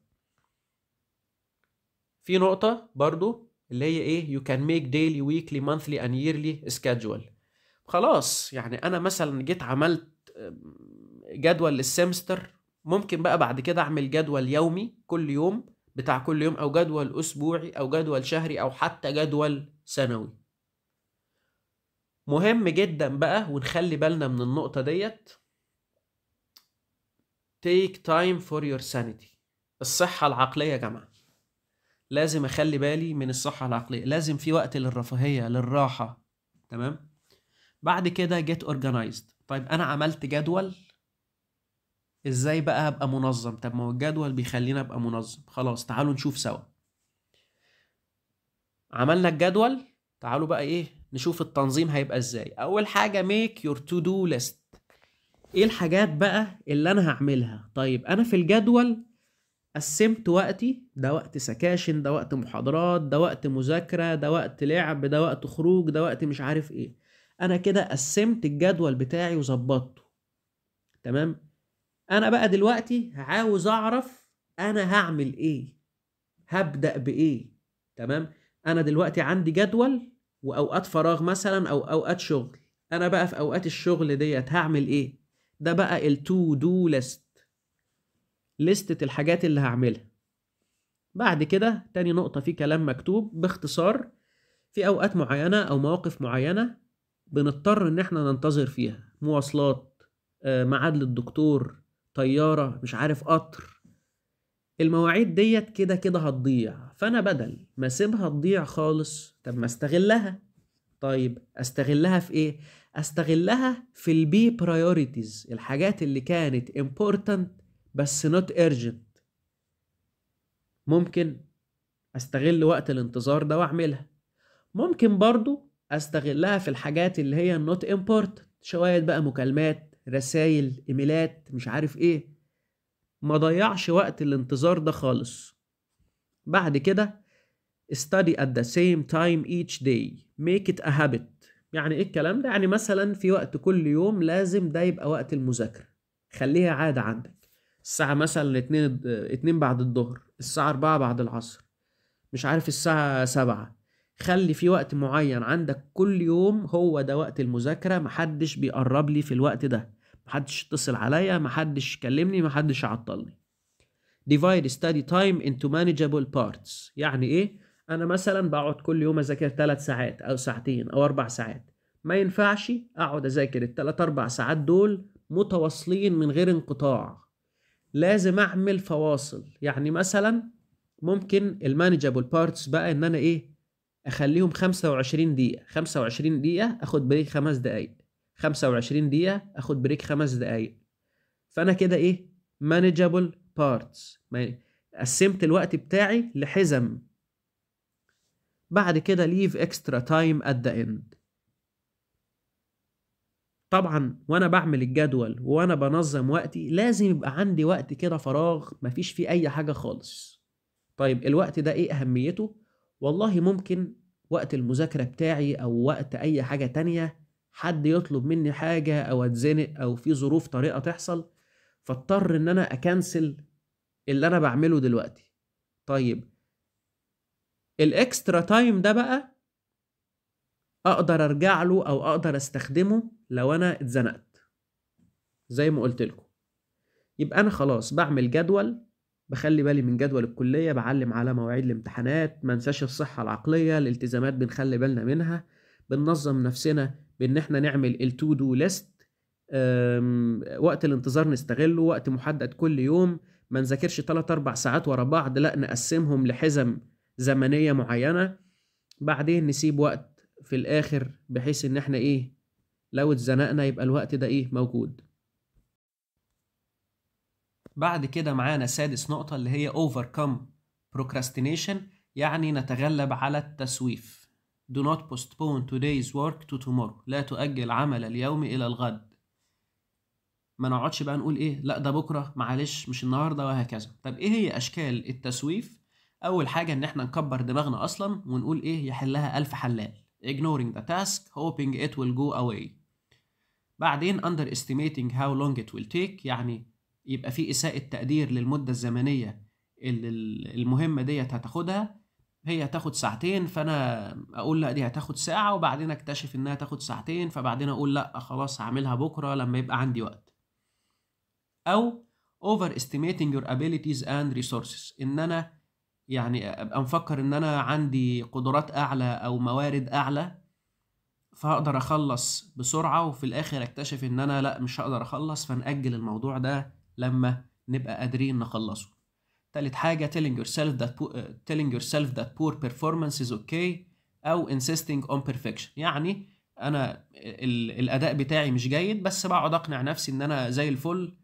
في نقطه برضو اللي هي ايه you can make daily weekly monthly and yearly schedule خلاص يعني انا مثلا جيت عملت جدول للسمستر ممكن بقى بعد كده اعمل جدول يومي كل يوم بتاع كل يوم او جدول اسبوعي او جدول شهري او حتى جدول سنوي مهم جدا بقى ونخلي بالنا من النقطة ديت take time for your sanity الصحة العقلية يا جماعة لازم اخلي بالي من الصحة العقلية لازم في وقت للرفاهية للراحة تمام بعد كده get organized طيب انا عملت جدول ازاي بقى ابقى منظم طب ما هو الجدول بيخلينا ابقى منظم خلاص تعالوا نشوف سوا عملنا الجدول تعالوا بقى ايه نشوف التنظيم هيبقى ازاي اول حاجه make your to do list ايه الحاجات بقى اللي انا هعملها طيب انا في الجدول قسمت وقتي ده وقت سكاشن ده وقت محاضرات ده وقت مذاكرة ده وقت لعب ده وقت خروج ده وقت مش عارف ايه انا كده قسمت الجدول بتاعي وظبطته تمام انا بقى دلوقتي عاوز اعرف انا هعمل ايه هبدأ بايه تمام انا دلوقتي عندي جدول واوقات فراغ مثلا او اوقات شغل انا بقى في اوقات الشغل ديت هعمل ايه ده بقى التو دو ليست لستة الحاجات اللي هعملها بعد كده تاني نقطة في كلام مكتوب باختصار في أوقات معينة أو مواقف معينة بنضطر إن احنا ننتظر فيها مواصلات آه، ميعاد للدكتور طيارة مش عارف قطر المواعيد ديت كده كده هتضيع فأنا بدل ما أسيبها تضيع خالص طب ما استغلها طيب استغلها في ايه استغلها في البي برايورتيز الحاجات اللي كانت important بس not urgent ممكن استغل وقت الانتظار ده واعملها ممكن برضو استغلها في الحاجات اللي هي not important شوية بقى مكالمات رسائل ايميلات مش عارف ايه ما ضيعش وقت الانتظار ده خالص بعد كده study at the same time each day make it a habit يعني ايه الكلام ده يعني مثلا في وقت كل يوم لازم ده يبقى وقت المذاكرة خليها عادة عندك الساعة مثلا اتنين اتنين بعد الظهر الساعة أربعة بعد العصر مش عارف الساعة سبعة خلي في وقت معين عندك كل يوم هو ده وقت المذاكرة محدش بيقرب لي في الوقت ده محدش يتصل عليا محدش يكلمني محدش يعطلني divide study time into manageable parts يعني ايه انا مثلا بقعد كل يوم اذاكر 3 ساعات او ساعتين او 4 ساعات ما ينفعش اقعد اذاكر الثلاث اربع ساعات دول متواصلين من غير انقطاع لازم اعمل فواصل يعني مثلا ممكن المانجابل بارتس بقى ان انا ايه اخليهم 25 دقيقة 25 دقيقة اخد بريك خمس دقايق 25 دقيقة اخد بريك خمس دقايق فانا كده ايه مانجابل بارتس قسمت الوقت بتاعي لحزم بعد كده leave extra time at the end طبعا وانا بعمل الجدول وانا بنظم وقتي لازم يبقى عندي وقت كده فراغ مفيش فيه اي حاجة خالص طيب الوقت ده ايه اهميته والله ممكن وقت المذاكرة بتاعي او وقت اي حاجة تانية حد يطلب مني حاجة او اتزنق او في ظروف طريقة تحصل فاضطر ان انا اكنسل اللي انا بعمله دلوقتي طيب الاكسترا تايم ده بقى اقدر ارجع له او اقدر استخدمه لو انا اتزنقت زي ما قلت لكم يبقى انا خلاص بعمل جدول بخلي بالي من جدول الكليه بعلم على مواعيد الامتحانات ما انساش الصحه العقليه الالتزامات بنخلي بالنا منها بننظم نفسنا بان احنا نعمل التو دو ليست وقت الانتظار نستغله وقت محدد كل يوم ما نذاكرش 3 4 ساعات ورا بعض لا نقسمهم لحزم زمنيه معينه بعدين نسيب وقت في الاخر بحيث ان احنا ايه لو اتزنقنا يبقى الوقت ده ايه موجود بعد كده معانا سادس نقطة اللي هي overcome procrastination يعني نتغلب على التسويف do not postpone today's work to tomorrow لا تؤجل عمل اليوم إلى الغد ما نقعدش بقى نقول ايه لا ده بكرة معلش مش النهاردة وهكذا طب ايه هي أشكال التسويف أول حاجة إن احنا نكبر دماغنا أصلا ونقول ايه يحلها ألف حلال ignoring the task hoping it will go away بعدين underestimating how long it will take يعني يبقى في إساءة تقدير للمدة الزمنية اللي المهمة ديت هتاخدها هي هتاخد ساعتين فأنا أقول لا دي هتاخد ساعة وبعدين أكتشف إنها تاخد ساعتين فبعدين أقول لا خلاص هعملها بكرة لما يبقى عندي وقت أو overestimating your abilities and resources إن أنا يعني أبقى مفكر إن أنا عندي قدرات أعلى أو موارد أعلى فهقدر أخلص بسرعة وفي الآخر أكتشف إن أنا لا مش هقدر أخلص فنأجل الموضوع ده لما نبقى قادرين نخلصه تالت حاجة telling yourself that poor, telling yourself that poor performance is okay أو insisting on perfection يعني أنا الأداء بتاعي مش جيد بس بقعد أقنع نفسي إن أنا زي الفل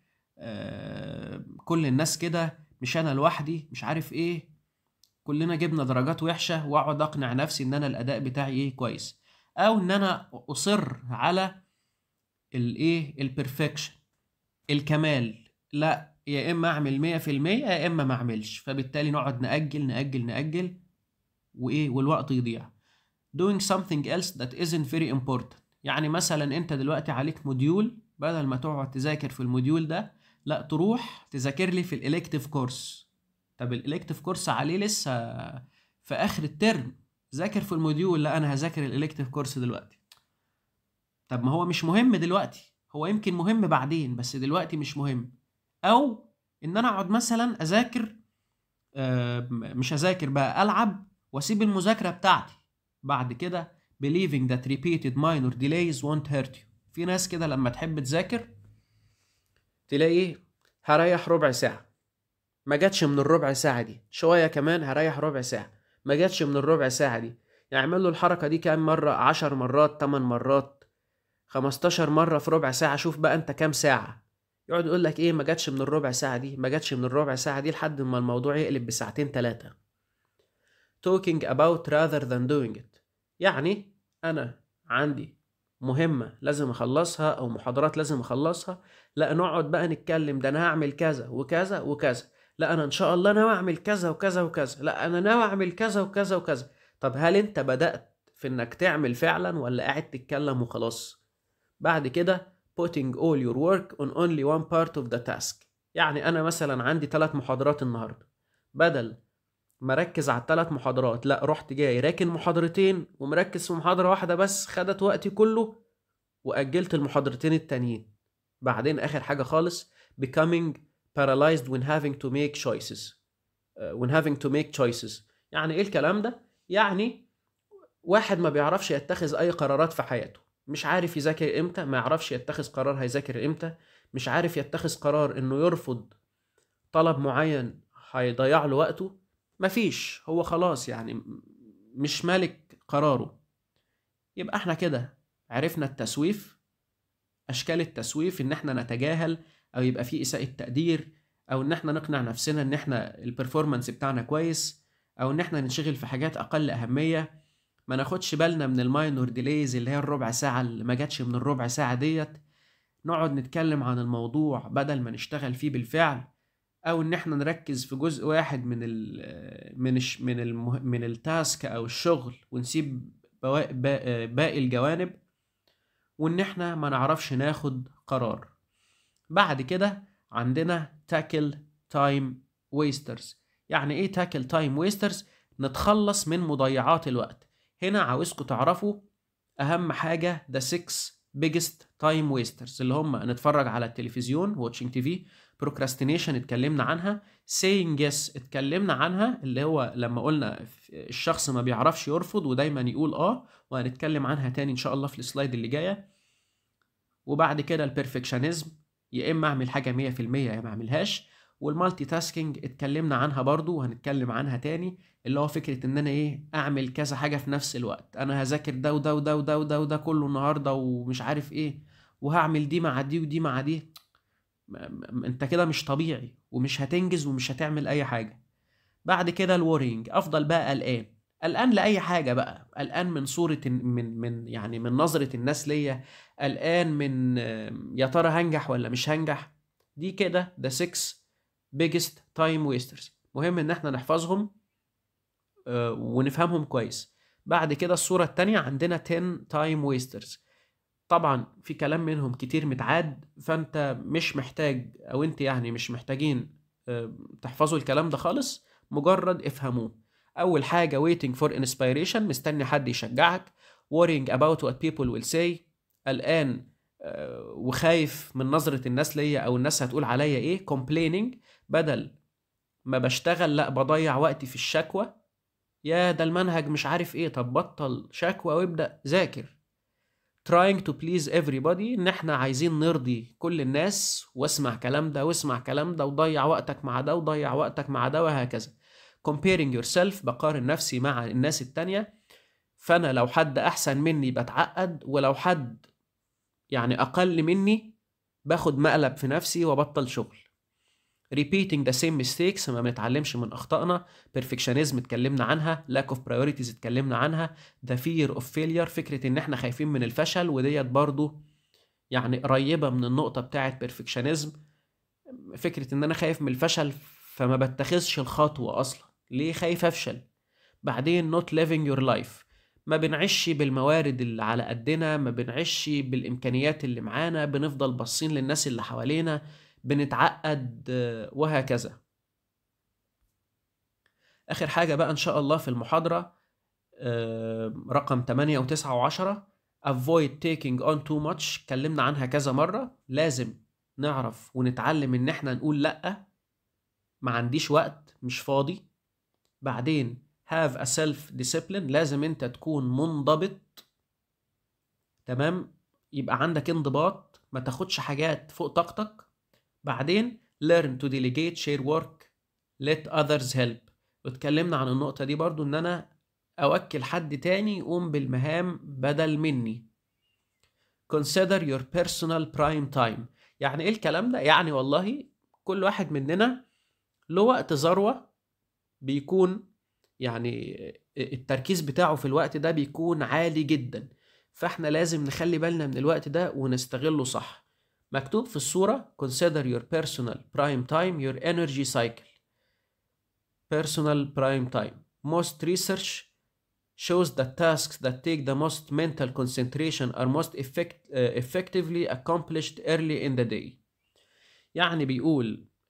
آه كل الناس كده مش أنا لوحدي مش عارف إيه كلنا جبنا درجات وحشة وأقعد أقنع نفسي إن أنا الأداء بتاعي إيه كويس أو إن أنا أصر على الإيه البرفكشن الكمال لا يا اما اعمل مية في المية يا اما ما اعملش فبالتالي نقعد نأجل نأجل نأجل وايه والوقت يضيع doing something else that isn't very important يعني مثلا انت دلوقتي عليك موديول بدل ما تقعد تذاكر في الموديول ده لا تروح تذاكر لي في الالكتيف كورس طب الالكتيف كورس عليه لسه في اخر الترم ذاكر في الموديول لا انا هذاكر الالكتيف كورس دلوقتي طب ما هو مش مهم دلوقتي هو يمكن مهم بعدين بس دلوقتي مش مهم او ان انا اقعد مثلا اذاكر آه مش اذاكر بقى العب واسيب المذاكره بتاعتي بعد كده believing that repeated minor delays won't hurt you في ناس كده لما تحب تذاكر تلاقي هريح ربع ساعه ما جاتش من الربع ساعه دي شويه كمان هريح ربع ساعه ما جاتش من الربع ساعه دي يعمل له الحركه دي كام مره عشر مرات تمن مرات 15 مرة في ربع ساعة شوف بقى انت كام ساعة يقعد يقول لك ايه ما جاتش من الربع ساعة دي ما جاتش من الربع ساعة دي لحد ما الموضوع يقلب بساعتين تلاتة talking about rather than doing it يعني انا عندي مهمة لازم اخلصها او محاضرات لازم اخلصها لا نقعد بقى نتكلم ده انا هعمل كذا وكذا وكذا لا انا ان شاء الله ناوي اعمل كذا وكذا وكذا لا انا ناوي اعمل كذا وكذا وكذا طب هل انت بدأت في انك تعمل فعلا ولا قاعد تتكلم وخلاص بعد كده putting all your work on only one part of the task يعني أنا مثلا عندي ثلاث محاضرات النهاردة بدل مركز على الثلاث محاضرات لا رحت جاي راكن محاضرتين ومركز في محاضرة واحدة بس خدت وقتي كله وأجلت المحاضرتين التانيين بعدين آخر حاجة خالص becoming paralyzed when having to make choices uh, when having to make choices يعني ايه الكلام ده يعني واحد ما بيعرفش يتخذ اي قرارات في حياته مش عارف يذاكر امتى ما يعرفش يتخذ قرار هيذاكر امتى مش عارف يتخذ قرار انه يرفض طلب معين هيضيع له وقته مفيش هو خلاص يعني مش مالك قراره يبقى احنا كده عرفنا التسويف اشكال التسويف ان احنا نتجاهل او يبقى في اساءة تقدير او ان احنا نقنع نفسنا ان احنا البرفورمانس بتاعنا كويس او ان احنا ننشغل في حاجات اقل اهمية ما ناخدش بالنا من الماينور ديليز اللي هي الربع ساعة اللي ما جاتش من الربع ساعة ديت نقعد نتكلم عن الموضوع بدل ما نشتغل فيه بالفعل او ان احنا نركز في جزء واحد من ال من الش من المه من التاسك او الشغل ونسيب باقي الجوانب وان احنا ما نعرفش ناخد قرار بعد كده عندنا تاكل تايم ويسترز يعني ايه تاكل تايم ويسترز نتخلص من مضيعات الوقت هنا عاوزكم تعرفوا اهم حاجه ذا 6 بيجست تايم ويسترز اللي هم نتفرج على التلفزيون واتشنج تي في بروكراستينيشن اتكلمنا عنها سينج يس اتكلمنا عنها اللي هو لما قلنا الشخص ما بيعرفش يرفض ودايما يقول اه وهنتكلم عنها تاني ان شاء الله في السلايد اللي جايه وبعد كده البرفكشنزم يا اما اعمل حاجه 100% يا ما اعملهاش والمالتي تاسكينج اتكلمنا عنها برضو وهنتكلم عنها تاني اللي هو فكره ان انا ايه اعمل كذا حاجه في نفس الوقت انا هذاكر ده وده وده وده وده وده كله النهارده ومش عارف ايه وهعمل دي مع دي ودي مع دي انت كده مش طبيعي ومش هتنجز ومش هتعمل اي حاجه بعد كده الورينج افضل بقى قلقان قلقان لاي حاجه بقى قلقان من صوره من من يعني من نظره الناس ليا قلقان من يا ترى هنجح ولا مش هنجح دي كده ده 6 biggest time wasters مهم ان احنا نحفظهم ونفهمهم كويس بعد كده الصورة التانية عندنا 10 time wasters طبعا في كلام منهم كتير متعاد فانت مش محتاج او انت يعني مش محتاجين تحفظوا الكلام ده خالص مجرد افهموه اول حاجة waiting for inspiration مستني حد يشجعك worrying about what people will say قلقان وخايف من نظرة الناس ليا او الناس هتقول عليا ايه complaining بدل ما بشتغل لا بضيع وقتي في الشكوى يا ده المنهج مش عارف ايه طب بطل شكوى وابدأ ذاكر trying to please everybody ان احنا عايزين نرضي كل الناس واسمع كلام ده واسمع كلام ده وضيع وقتك مع ده وضيع وقتك مع ده وهكذا comparing yourself بقارن نفسي مع الناس التانية فانا لو حد احسن مني بتعقد ولو حد يعني اقل مني باخد مقلب في نفسي وبطل شغل repeating the same mistakes ما بنتعلمش من اخطائنا perfectionism اتكلمنا عنها lack of priorities اتكلمنا عنها the fear of failure فكرة ان احنا خايفين من الفشل وديت برضو يعني قريبة من النقطة بتاعة perfectionism فكرة ان انا خايف من الفشل فما بتخذش الخطوة اصلا ليه خايف افشل بعدين not living your life ما بنعيش بالموارد اللي على قدنا ما بنعيش بالامكانيات اللي معانا بنفضل باصين للناس اللي حوالينا بنتعقد وهكذا اخر حاجه بقى ان شاء الله في المحاضره رقم 8 و9 و10 avoid taking on too much اتكلمنا عنها كذا مره لازم نعرف ونتعلم ان احنا نقول لا ما عنديش وقت مش فاضي بعدين have a self discipline لازم انت تكون منضبط تمام يبقى عندك انضباط ما تاخدش حاجات فوق طاقتك بعدين learn to delegate share work let others help واتكلمنا عن النقطة دي برضو ان انا اوكل حد تاني يقوم بالمهام بدل مني consider your personal prime time يعني ايه الكلام ده يعني والله كل واحد مننا له وقت ذروة بيكون يعني التركيز بتاعه في الوقت ده بيكون عالي جدا فاحنا لازم نخلي بالنا من الوقت ده ونستغله صح مكتوب في الصورة consider your personal prime time your energy cycle personal prime time most research shows that tasks that take the most mental concentration are most effect, uh, effectively accomplished early in the day يعني بيقول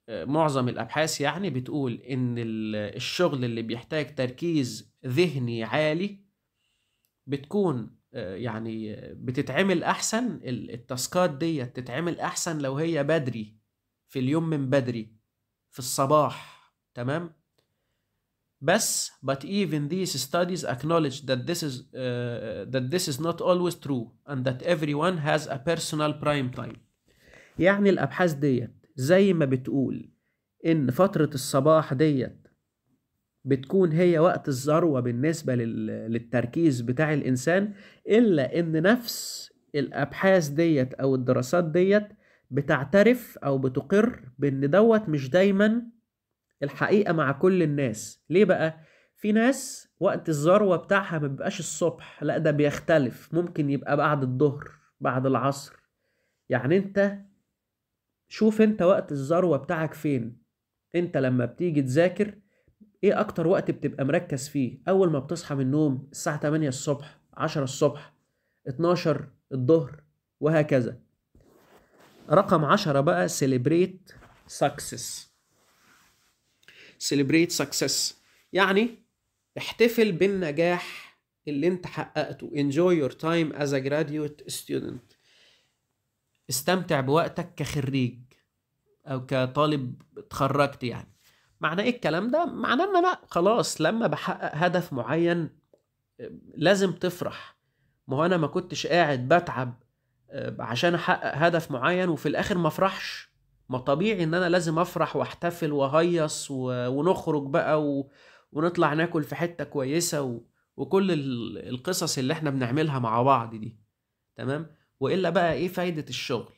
معظم الابحاث يعني بتقول ان الشغل اللي بيحتاج تركيز ذهني عالي بتكون يعني بتتعمل احسن التاسكات دي تتعمل احسن لو هي بدري في اليوم من بدري في الصباح تمام بس but even these studies acknowledge that this is uh, that this is not always true and that everyone has a personal prime time يعني الابحاث ديت زي ما بتقول ان فترة الصباح ديت بتكون هي وقت الذروة بالنسبة للتركيز بتاع الإنسان إلا إن نفس الأبحاث ديت أو الدراسات ديت بتعترف أو بتقر بإن دوت مش دايما الحقيقة مع كل الناس ليه بقى؟ في ناس وقت الذروة بتاعها ما بيبقاش الصبح لا ده بيختلف ممكن يبقى بعد الظهر بعد العصر يعني انت شوف انت وقت الذروة بتاعك فين انت لما بتيجي تذاكر ايه اكتر وقت بتبقى مركز فيه اول ما بتصحى من النوم الساعة 8 الصبح 10 الصبح 12 الظهر وهكذا رقم 10 بقى celebrate success celebrate success يعني احتفل بالنجاح اللي انت حققته enjoy your time as a graduate student استمتع بوقتك كخريج او كطالب اتخرجت يعني معنى ايه الكلام ده معناه ان انا خلاص لما بحقق هدف معين لازم تفرح ما هو انا ما كنتش قاعد بتعب عشان احقق هدف معين وفي الاخر ما افرحش ما طبيعي ان انا لازم افرح واحتفل وهيص و... ونخرج بقى و... ونطلع ناكل في حتة كويسة و... وكل ال- القصص اللي احنا بنعملها مع بعض دي تمام والا بقى ايه فايدة الشغل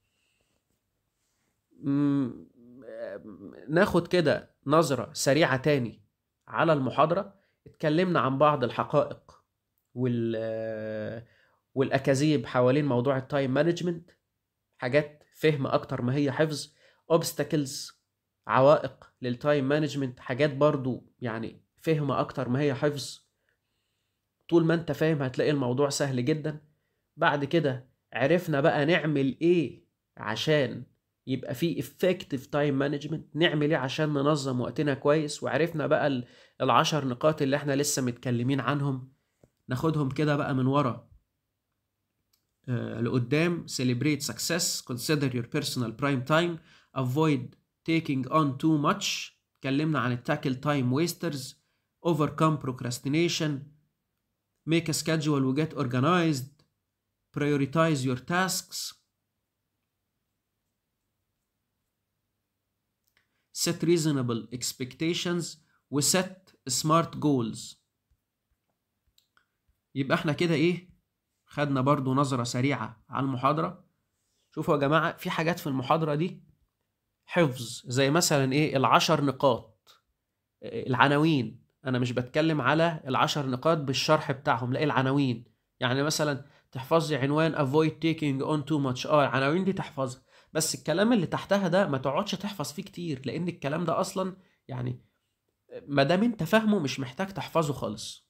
مم، ناخد كده نظرة سريعة تاني على المحاضرة اتكلمنا عن بعض الحقائق وال والأكاذيب حوالين موضوع التايم مانجمنت حاجات فهم أكتر ما هي حفظ obstacles عوائق للتايم مانجمنت حاجات برضو يعني فهم أكتر ما هي حفظ طول ما انت فاهم هتلاقي الموضوع سهل جدا بعد كده عرفنا بقى نعمل ايه عشان يبقى في effective time management نعمل ايه عشان ننظم وقتنا كويس وعرفنا بقى ال- العشر نقاط اللي احنا لسه متكلمين عنهم ناخدهم كده بقى من ورا آه، لقدام celebrate success consider your personal prime time avoid taking on too much اتكلمنا عن tackle time wasters overcome procrastination make a schedule و get organized prioritize your tasks set reasonable expectations و set smart goals يبقى احنا كده ايه خدنا برضو نظرة سريعة على المحاضرة شوفوا يا جماعة في حاجات في المحاضرة دي حفظ زي مثلا ايه العشر نقاط آه، العناوين انا مش بتكلم على العشر نقاط بالشرح بتاعهم لا العناوين يعني مثلا تحفظ لي عنوان avoid taking on too much اه العناوين دي تحفظها بس الكلام اللي تحتها ده ما تقعدش تحفظ فيه كتير لان الكلام ده اصلا يعني ما دام انت فاهمه مش محتاج تحفظه خالص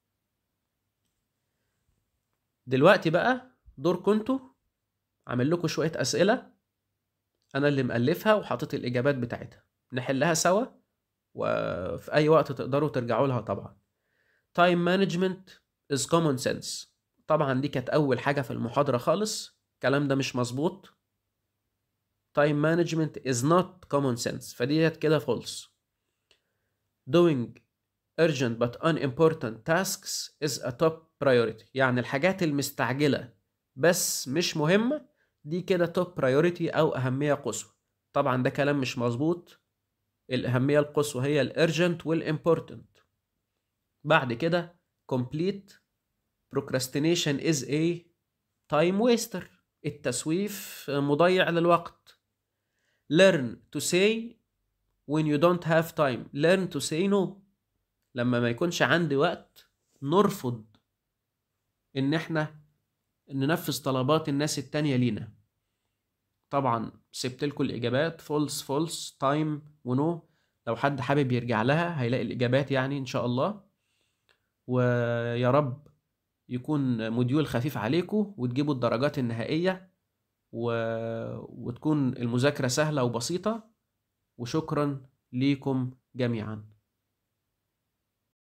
دلوقتي بقى دوركم انتوا عامل لكم شويه اسئله انا اللي مألفها وحاطط الاجابات بتاعتها نحلها سوا وفي اي وقت تقدروا ترجعوا لها طبعا time management is common sense طبعا دي كانت اول حاجه في المحاضره خالص الكلام ده مش مظبوط time management is not common sense فديت كده false doing urgent but unimportant tasks is a top priority يعني الحاجات المستعجلة بس مش مهمة دي كده top priority أو أهمية قصوى طبعا ده كلام مش مظبوط الأهمية القصوى هي الurgent والimportant بعد كده complete procrastination is a time waster التسويف مضيع للوقت learn to say when you don't have time learn to say no لما ما يكونش عندي وقت نرفض ان احنا ننفذ طلبات الناس التانية لينا طبعا سبت لكم الاجابات فولس فولس تايم ونو لو حد حابب يرجع لها هيلاقي الاجابات يعني ان شاء الله ويا رب يكون موديول خفيف عليكم وتجيبوا الدرجات النهائية و... وتكون المذاكرة سهلة وبسيطة وشكرا ليكم جميعا